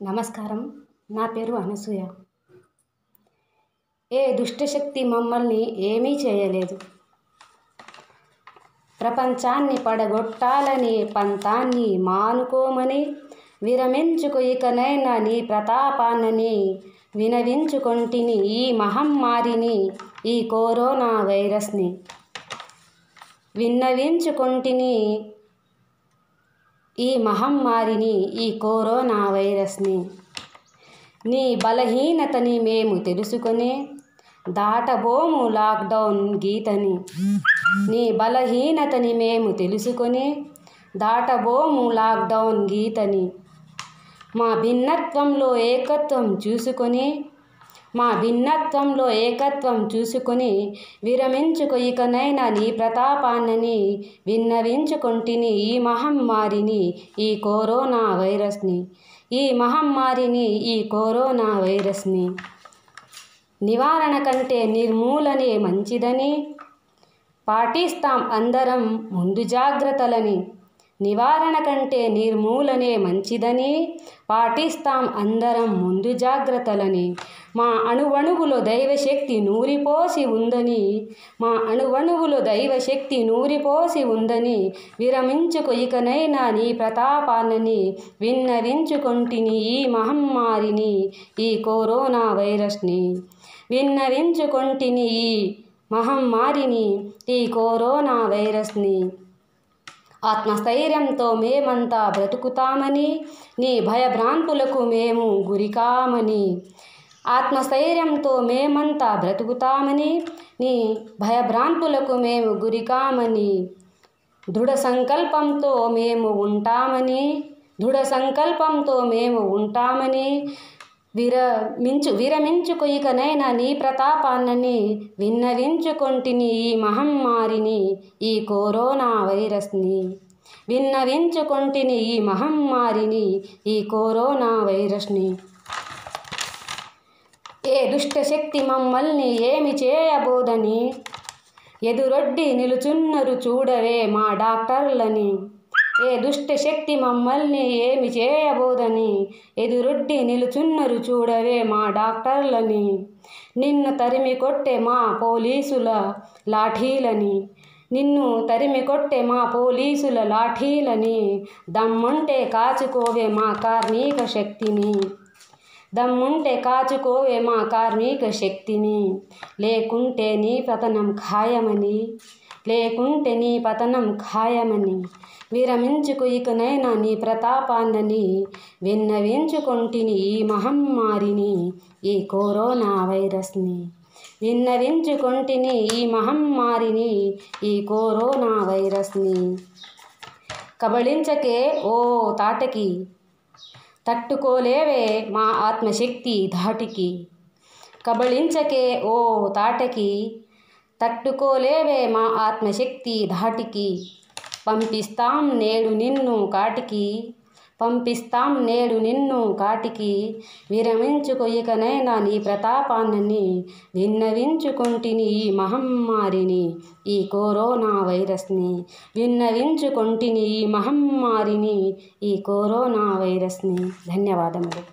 నమస్కారం నా పేరు అనసూయ ఏ దుష్టశక్తి మమ్మల్ని ఏమీ చేయలేదు ప్రపంచాన్ని పడగొట్టాలని పంతాన్ని మానుకోమని విరమించుకు ఇకనైనా నీ ప్రతాపాన్నని వినవించుకొంటిని ఈ మహమ్మారిని ఈ కరోనా వైరస్ని విన్నవించుకొంటిని ఈ మహమ్మారిని ఈ కరోనా వైరస్ని నీ బలహీనతని మేము తెలుసుకొని దాటబోము లాక్డౌన్ గీతని నీ బలహీనతని మేము తెలుసుకొని దాటబోము లాక్డౌన్ గీతని మా భిన్నత్వంలో ఏకత్వం చూసుకొని మా భిన్నత్వంలో ఏకత్వం చూసుకొని విరమించుకు ఇకనైనా నీ ప్రతాపాన్నని విన్నవించుకొంటిని ఈ మహమ్మారిని ఈ కరోనా వైరస్ని ఈ మహమ్మారిని ఈ కరోనా వైరస్ని నివారణ కంటే నిర్మూలనే మంచిదని పాటిస్తాం అందరం ముందు జాగ్రత్తలని నివారణ కంటే నిర్మూలనే మంచిదని పాటిస్తాం అందరం ముందు జాగ్రత్తలని మా అణువణువులో దైవశక్తి నూరిపోసి ఉందని మా అణువణువులో దైవశక్తి నూరిపోసి ఉందని విరమించుకు ఇకనైనా నీ ప్రతాపాన్నని విన్నవించుకొంటిని ఈ మహమ్మారిని ఈ కరోనా వైరస్ని విన్నవించుకొంటిని ఈ మహమ్మారిని ఈ కరోనా వైరస్ని ఆత్మస్థైర్యంతో మేమంతా బ్రతుకుతామని నీ భయభ్రాంతులకు మేము గురికామని ఆత్మస్థైర్యంతో మేమంతా బ్రతుకుతామని నీ భయభ్రాంతులకు మేము గురికామని దృఢ సంకల్పంతో మేము ఉంటామని దృఢ సంకల్పంతో మేము ఉంటామని విరమించు విరమించుకు ఇకనైనా నీ ప్రతాపాన్నని విన్నవించుకొంటిని ఈ మహమ్మారిని ఈ కరోనా వైరస్ని విన్నవించుకొంటిని ఈ మహమ్మారిని ఈ కరోనా వైరస్ని ఏ దుష్టశక్తి మమ్మల్ని ఏమి చేయబోదని ఎదురొడ్డి నిలుచున్నరు చూడవే మా డాక్టర్లని ఏ దుష్టశక్తి మమ్మల్ని ఏమి చేయబోదని ఎదురొడ్డి నిలుచున్నరు చూడవే మా డాక్టర్లని నిన్ను తరిమి కొట్టే మా పోలీసుల లాఠీలని నిన్ను తరిమి కొట్టే మా పోలీసుల లాఠీలని దమ్ముంటే కాచుకోవే మా కార్మిక శక్తిని దమ్ముంటే కాచుకోవే మా కార్మిక శక్తిని లేకుంటే నీ పతనం ఖాయమని లేకుంటే నీ పతనం ఖాయమని విరమించుకు ఇకనైనా నీ ప్రతాపాన్నని విన్నవించుకొంటిని ఈ మహమ్మారిని ఈ కరోనా వైరస్ని విన్నవించుకొంటిని ఈ మహమ్మారిని ఈ కరోనా వైరస్ని కబళించకే ఓ తాటకి తట్టుకోలేవే మా ఆత్మశక్తి ధాటికి కబళించకే ఓ తాటకి తట్టుకోలేవే మా ఆత్మశక్తి ధాటికి పంపిస్తాం నేడు నిన్ను కాటికి పంపిస్తాం నేడు నిన్ను కాటికి విరమించుకు ఇకనైనా నీ ప్రతాపాన్నని విన్నవించుకొంటిని ఈ మహమ్మారిని ఈ కరోనా వైరస్ని విన్నవించుకొంటిని ఈ మహమ్మారిని ఈ కరోనా వైరస్ని ధన్యవాదములు